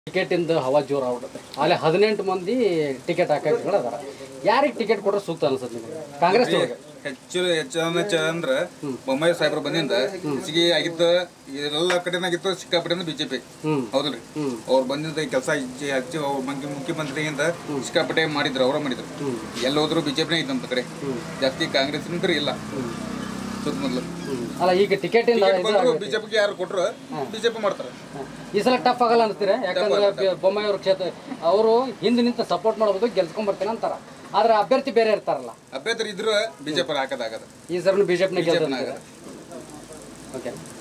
Ticket ಇಂದ ಹವಾ ಜೋರು ಆಗ್ಬಿಡುತ್ತೆ ಅಲ್ಲಿ ಹದಿನೆಂಟು ಮಂದಿ ಟಿಕೆಟ್ ಹಾಕಗಳು ಅದಾರ ಯಾರಿಗೆ ಟಿಕೆಟ್ ಕೊಟ್ರೆ ಸೂಕ್ತ ಅನ್ಸುತ್ತೆ ನಿಮಗೆ ಕಾಂಗ್ರೆಸ್ ಒಳಗೆ ಹೆಚ್ಚು ಹೆಚ್ಚು ಹೆಚ್ಚು ಅಂದ್ರ ಬೊಮ್ಮಾಯಿ ಸಾಹೇಬ್ರು ಬಂದಿಂದ ಹೆಚ್ಚಿಗೆ ಆಗಿದ್ದ ಎಲ್ಲ ಕಡೆನಾಗಿತ್ತು ಸಿಕ್ಕಾಪಟ್ಟೆ ಬಿಜೆಪಿ ಹ್ಮ್. ಹೌದಲ್ರಿ ಅವ್ರು ಬಂದಿದ್ದ ಕೆಲಸ ಹೆಚ್ಚು ಅವ್ರ ಮಂಗಿ- ಮುಖ್ಯಮಂತ್ರಿಯಿಂದ ಸಿಕ್ಕಾಪಟ್ಟೆ ಮಾಡಿದ್ರು ಅವರ ಮಾಡಿದ್ರು ಎಲ್ಲ ಹೋದ್ರು ಬಿಜೆಪಿನೇ ಇತ್ತು ನಮ್ಮ ಕಡೆ ಜಾಸ್ತಿ ಕಾಂಗ್ರೆಸ್ ನಿಂತ್ರೆ ಇಲ್ಲ ಸುತ್ತಮುತ್ತಲು ಅಲ್ಲ ಈಗ ಟಿಕೆಟ್ ಇಂದ ಇದು ಬಂದ್ರು ಬಿಜೆಪಿಗೆ ಯಾರು ಕೊಟ್ರು ಬಿಜೆಪಿ ಮಾಡ್ತಾರೆ ಈ ಸಲ ಟಫ್ ಆಗಲ್ಲ ಅಂತೀರಾ ಯಾಕಂದ್ರೆ ಬಿ- ಬೊಮ್ಮಾಯಿ ಅವ್ರ ಕ್ಷೇತ್ರ ಅವರು ಹಿಂದೆ ನಿಂತು ಸಪೋರ್ಟ್ ಮಾಡ್ಬೋದು ಗೆಲ್ಸ್ಕೊಂಡ್ ಬರ್ತೀನಿ ಅಂತಾರ ಆದ್ರೆ ಅಭ್ಯರ್ಥಿ ಬೇರೆ ಇರ್ತಾರಲ್ಲ ಅಭ್ಯರ್ಥಿ ಇದ್ರು ಬಿಜೆಪಿ ಹಾಕೋದಾಗದ ಈ ಸಲ ಬಿಜೆಪಿನ ಗೆಲ್ತಾರೆ ಬಿಜೆಪಿನಾಗ ಓಕೆ